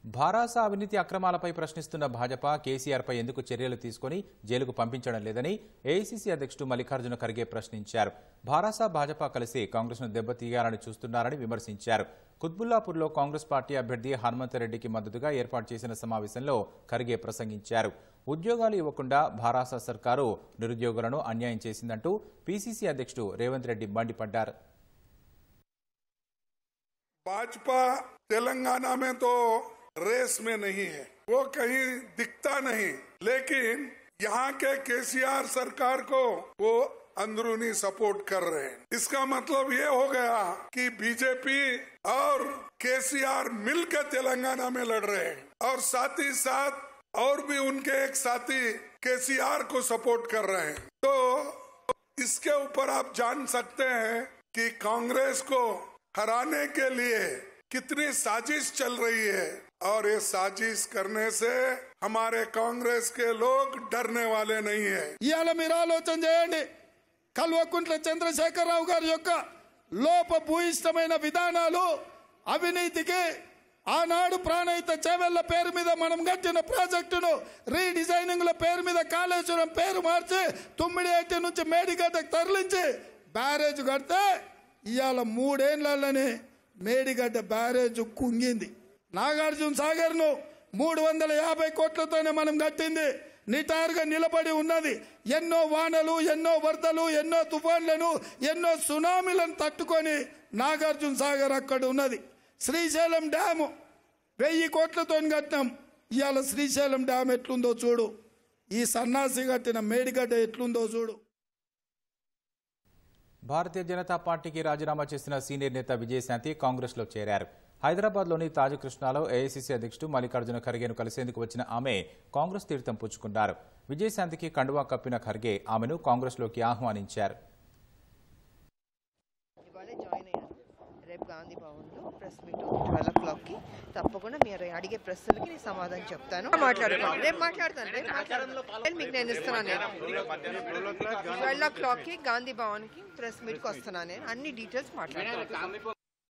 భారాస అవినీతి అక్రమాలపై ప్రశ్నిస్తున్న భాజపా కేసీఆర్పై ఎందుకు చర్యలు తీసుకుని జైలుకు పంపించడం లేదని ఏఐసీసీ అధ్యక్షుడు మల్లికార్జున ఖర్గే ప్రశ్నించారు భారాస భాజపా కలిసి కాంగ్రెస్ను దెబ్బతీయాలని చూస్తున్నారని విమర్శించారు కుత్బుల్లాపూర్లో కాంగ్రెస్ పార్టీ అభ్యర్థి హనుమంతరెడ్డికి మద్దతుగా ఏర్పాటు చేసిన సమావేశంలో ఖర్గే ప్రసంగించారు ఉద్యోగాలు ఇవ్వకుండా భారాస సర్కారు నిరుద్యోగులను అన్యాయం చేసిందంటూ పీసీసీ అధ్యక్షుడు రేవంత్ రెడ్డి మండిపడ్డారు भाजपा तेलंगाना में तो रेस में नहीं है वो कहीं दिखता नहीं लेकिन यहाँ के केसीआर सरकार को वो अंदरूनी सपोर्ट कर रहे हैं इसका मतलब ये हो गया कि बीजेपी और केसीआर मिलकर तेलंगाना में लड़ रहे हैं और साथ ही साथ और भी उनके एक साथी केसीआर को सपोर्ट कर रहे हैं तो इसके ऊपर आप जान सकते हैं कि कांग्रेस को हराने के लिए कितनी साजिश चल रही है और ये साजिश करने से हमारे कांग्रेस के लोग डरने वाले नहीं है ఇవాళ మీరు ఆలోచన చేయండి కల్వకుంట్ల చంద్రశేఖరరావు గారి యొక్క లోప భూయిష్టమైన విధానాలు అవినీతికి ఆనాడు ప్రాణహిత చేవెళ్ల పేరు మీద మనం కట్టిన ప్రాజెక్టును రీడిజైనింగ్ లో పేరు మీద కాళేశ్వరం పేరు మార్చి తుమ్మిడిహట్టి నుంచి మేడిగడ్డకు తరలించి బ్యారేజ్ కడితే ఇవాళ మూడేళ్లలోనే మేడిగడ్డ బ్యారేజ్ కుంగింది నాగార్జున సాగర్ ను మూడు వందల యాభై కోట్లతోనే మనం కట్టింది నిటారుగా నిలబడి ఉన్నది ఎన్నో వానలు ఎన్నో వరదలు ఎన్నో తుఫాన్లను ఎన్నో సునామీలను తట్టుకొని నాగార్జున సాగర్ అక్కడ ఉన్నది శ్రీశైలం డ్యాము వెయ్యి కోట్లతో కట్టినాం ఇవాళ శ్రీశైలం డ్యామ్ ఎట్లుందో చూడు ఈ సన్నాసి కట్టిన మేడిగడ్డ ఎట్లుందో చూడు భారతీయ జనతా పార్టీకి రాజీనామా చేసిన సీనియర్ నేత విజయశాంతి కాంగ్రెస్లో చేరారు హైదరాబాద్లోని తాజ్ కృష్ణాలో ఏఐసీసీ అధ్యక్షుడు మల్లికార్జున ఖర్గేను కలిసేందుకు వచ్చిన ఆమె కాంగ్రెస్ తీర్థం పుచ్చుకున్నారు విజయశాంతికి కండువా కప్పిన ఖర్గే ఆమెను కాంగ్రెస్లోకి ఆహ్వానించారు ఇవాళే జాయిన్ అయ్యాను రేపు గాంధీ భవన్లో ప్రెస్ మీట్ ట్వెల్వ్ ఓ క్లాక్కి తప్పకుండా మీరు అడిగే ప్రశ్నలకి నేను సమాధానం చెప్తాను మాట్లాడుతాను రేపు మాట్లాడతాను రేపు మాట్లాడతాను మీకు నేను ఇస్తున్నాను నేను ట్వెల్వ్ ఓ క్లాక్కి గాంధీ భవన్కి ప్రెస్ మీట్కి వస్తున్నాను నేను అన్ని డీటెయిల్స్ మాట్లాడతాను